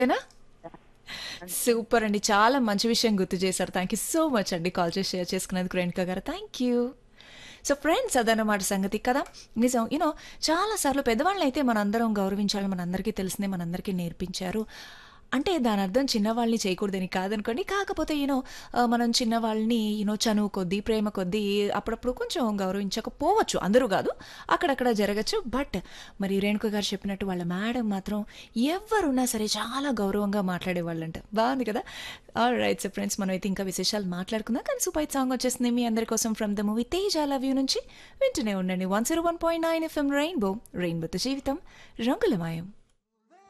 అంతేనా? సూపర్ అండి. చాలా మంచి విషయం గుర్తు చేశారు. థ్యాంక్ యూ సో మచ్ అండి. కాల్ చేసి షేర్ చేసుకున్నందుకు రేణుక గారు. Thank you. సో ఫ్రెండ్స్ అదన్నమాట సంగతి కదా! నిజం. యూ నో చాలా సార్లు పెద్దవాళ్ళనైతే మనందరం గౌరవించాలి. మనందరికీ తెలిసిందే. మనందరికీ నేర్పించారు. అంటే దాని అర్థం చిన్నవాళ్ళని చేయకూడదని కాదనుకోండి. కాకపోతే యూ నో ఆహ్, మనం చిన్నవాళ్ళని యూ నో చనువు కొద్దీ, ప్రేమ కొద్దీ అప్పుడప్పుడు కొంచెం గౌరవించకపోవచ్చు. అందరూ గాదు. అక్కడక్కడ జరగచ్చు. బట్ మరి రేణుక గారు చెప్పినట్టు వాళ్ళ మేడం మాత్రం ఎవ్వరున్నా సరే చాలా గౌరవంగా మాట్లాడేవాళ్ళంట. బావుంది కదా! ఆల్‌రైట్. సో ఫ్రెండ్స్ మనమైతే ఇంకా విశేషాలు మాట్లాడుకుందాం. కానీ సూపర్ హిట్ సాంగ్ వచ్చేస్తుంది మీ అందరి కోసం from the movie 'Tej I love you' నుంచి వింటూనే ఉండండి. 101.9 ఎఫ్ఎం రెయిన్బో రెయిన్బోతో జీవితం రంగులమయం.